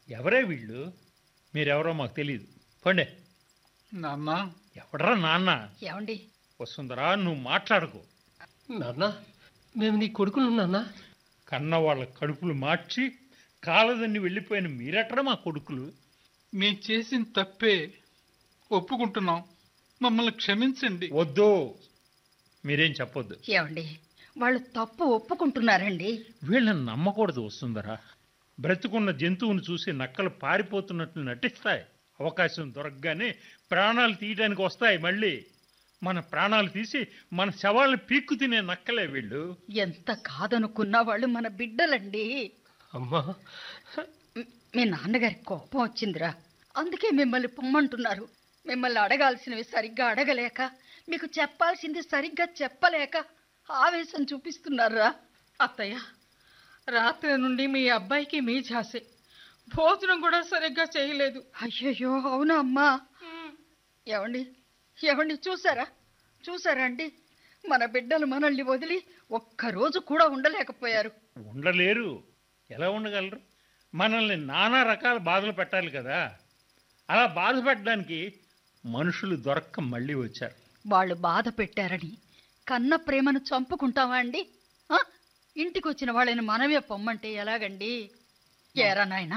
ఎవరే వీళ్ళు మీరెవరో మాకు తెలియదు పండే నాన్న ఎవడరా నాన్న ఏమండి వస్తుందరా నువ్వు మాట్లాడకు నాన్న మేము నీ కొడుకులు నాన్న కన్న వాళ్ళ కడుపులు మార్చి కాలదన్ని వెళ్ళిపోయిన మీరెట్రా మా కొడుకులు మేం చేసిన తప్పే ఒప్పుకుంటున్నాం మమ్మల్ని క్షమించండి వద్దు మీరేం చెప్పొద్దు ఏమండి వాళ్ళు తప్పు ఒప్పుకుంటున్నారండి వీళ్ళని నమ్మకూడదు వస్తుందరా బ్రతుకున్న జంతువుని చూసి నక్కలు పారిపోతున్నట్లు నటిస్తాయి అవకాశం దొరకగానే ప్రాణాలు తీయడానికి వస్తాయి మళ్ళీ మన ప్రాణాలు తీసి మన శవాలను పీక్కు తినే నక్కలే వీళ్ళు ఎంత కాదనుకున్నా వాళ్ళు మన బిడ్డలండి అమ్మా మ్- మీ నాన్నగారికి కోపం వచ్చిందిరా అందుకే మిమ్మల్ని పొమ్మంటున్నారు మిమ్మల్ని అడగాల్సినవి సరిగ్గా అడగలేక మీకు చెప్పాల్సింది సరిగ్గా చెప్పలేక ఆవేశం చూపిస్తున్నారా అత్తయ్య రాత్రి నుండి మీ అబ్బాయికి మీ ఝాసే భోజనం కూడా సరిగ్గా చేయలేదు అయ్యయ్యో అవునా అమ్మా ఏమండి ఏమండి చూసారా చూసారా అండి మన బిడ్డలు మనల్ని వదిలి ఒక్కరోజు కూడా ఉండలేకపోయారు ఉండలేరు ఎలా ఉండగలరు మనల్ని నానా రకాల బాధలు పెట్టాలి కదా అలా బాధ పెట్టడానికి మనుషులు దొరక్క మళ్ళీ వచ్చారు వాళ్ళు బాధ పెట్టారని కన్న ప్రేమను చంపుకుంటామా అండి ఆ? ఇంటికి వచ్చిన వాళ్ళని మనమే పొమ్మంటే ఎలాగండి ఏరా నాయన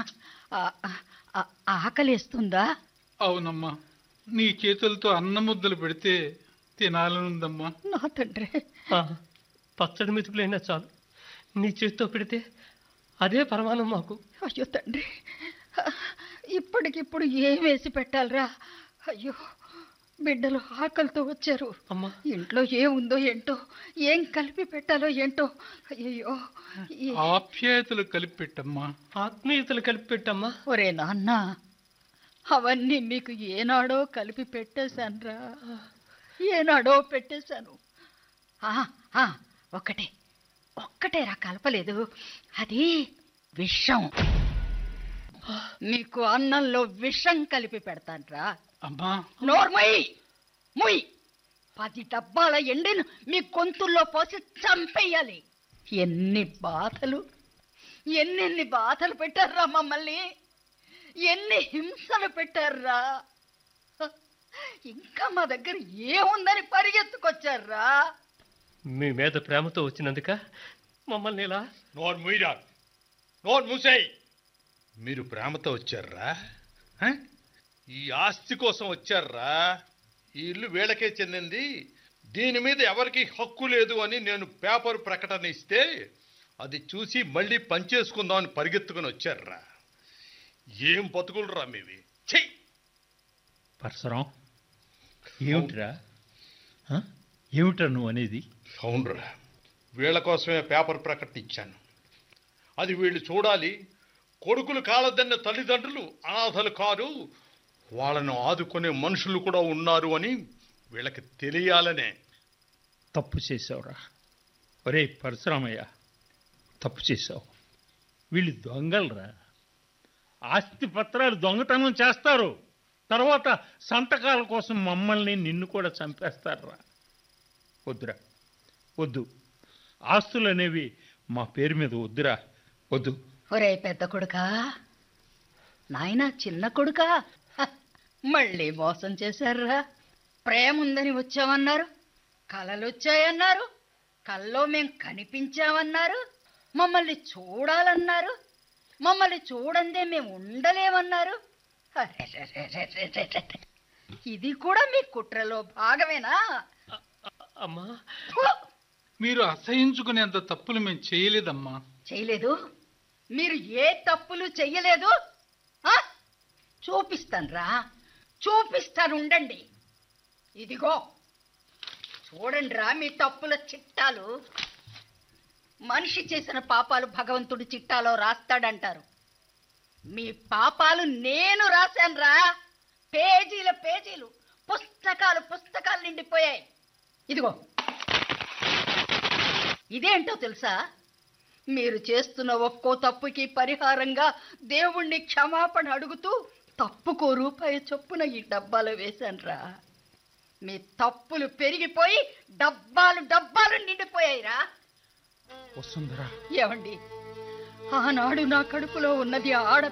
ఆకలేస్తుందా అవునమ్మా నీ చేతులతో అన్న ముద్దలు పెడితే తినాలనుందమ్మా నా తండ్రి ఆ, పచ్చడి మెతుకులైనా చాలు నీ చేతితో పెడితే అదే పరమానం మాకు అయ్యో తండ్రి ఇప్పటికిప్పుడు ఏం వేసి పెట్టాలిరా అయ్యో బిడ్డలు ఆకలితో వచ్చారు అమ్మా ఇంట్లో ఏముందో ఏంటో ఏం కలిపి పెట్టాలో ఏంటో అయ్యో ఆప్యాయతలు కలిపి పెట్టమ్మా ఆత్మీయతలు కలిపి పెట్టమ్మా ఒరే నాన్న అవన్నీ మీకు ఏనాడో కలిపి పెట్టేశానురా ఏనాడో పెట్టేశాను ఆ, ఆ, ఒక్కటే ఒక్కటే రా కలపలేదు అది విషం మీకు అన్నంలో విషం కలిపి పెడతానురా అమ్మా నోర్మయ్ ముయ్ పది డబ్బాల ఎండిను మీ గొంతుల్లో పోసి చంపేయాలి ఎన్ని బాధలు ఎన్నెన్ని బాధలు పెట్టారా మమ్మల్ని ఎన్ని హింసలు పెట్టారా ఇంకా మా దగ్గర ఏముందని పరిగెత్తుకొచ్చారా మీ మీద ప్రేమతో వచ్చినందుక మమ్మల్ని ఇలా నోరు మూయరా నోరు మూసేయి మీరు ప్రేమతో వచ్చారా హ? ఈ ఆస్తి కోసం వచ్చారా ఈ ఇల్లు వీళ్ళకే చెందింది దీని మీద ఎవరికి హక్కు లేదు అని నేను పేపర్ ప్రకటన ఇస్తే అది చూసి మళ్ళీ పనిచేసుకుందామని పరిగెత్తుకుని వచ్చారా ఏం బతుకులరా మీవి చెయ్యి పరశురాం ఏమిట్రా ఆ? ఏమిట్రా నువ్వు అనేది అవునరా వీళ్ళ కోసమే పేపర్ ప్రకటన ఇచ్చాను అది వీళ్ళు చూడాలి కొడుకులు కాలదన్న తల్లిదండ్రులు అనాథలు కారు వాళ్ళను ఆదుకునే మనుషులు కూడా ఉన్నారు అని వీళ్ళకి తెలియాలనే తప్పు చేసావురా ఒరే పరశురామయ్య తప్పు చేసావు వీళ్ళు దొంగలరా ఆస్తి పత్రాలు దొంగతనం చేస్తారు తర్వాత సంతకాల కోసం మమ్మల్ని నిన్ను కూడా చంపేస్తారా వద్దురా వద్దు ఆస్తులు అనేవి మా పేరు మీద వద్దురా వద్దు ఒరే పెద్ద కొడుకా నాయనా చిన్న కొడుకా హ, మళ్ళీ మోసం చేశారా ప్రేమ ఉందని వచ్చామన్నారు కలలు వచ్చాయన్నారు కల్లో మేం కనిపించామన్నారు మమ్మల్ని చూడాలన్నారు మమ్మల్ని చూడందే మేము ఉండలేమన్నారు అరెరెరెరెరెరెరె. ఇది కూడా మీ కుట్రలో భాగమేనా అమ్మా ఫు! మీరు అసహించుకునేంత తప్పులు మేము చేయలేదమ్మా చేయలేదు మీరు ఏ తప్పులు చెయ్యలేదు ఆ? చూపిస్తానురా చూపిస్తాను ఉండండి ఇదిగో చూడండి రా మీ తప్పుల చిట్టాలు మనిషి చేసిన పాపాలు భగవంతుడి చిట్టాలో రాస్తాడంటారు మీ పాపాలు నేను రాశానురా పేజీల పేజీలు పుస్తకాలు పుస్తకాలు నిండిపోయాయి ఇదిగో ఇదేంటో తెలుసా మీరు చేస్తున్న ఒక్కో తప్పుకి పరిహారంగా దేవుణ్ణి క్షమాపణ అడుగుతూ తప్పుకో రూపాయి చొప్పున ఈ డబ్బాలో వేశానురా మీ తప్పులు పెరిగిపోయి డబ్బాలు డబ్బాలు నిండిపోయాయిరా వస్తుందరా ఏమండి ఆనాడు నా కడుపులో ఉన్నది ఆడ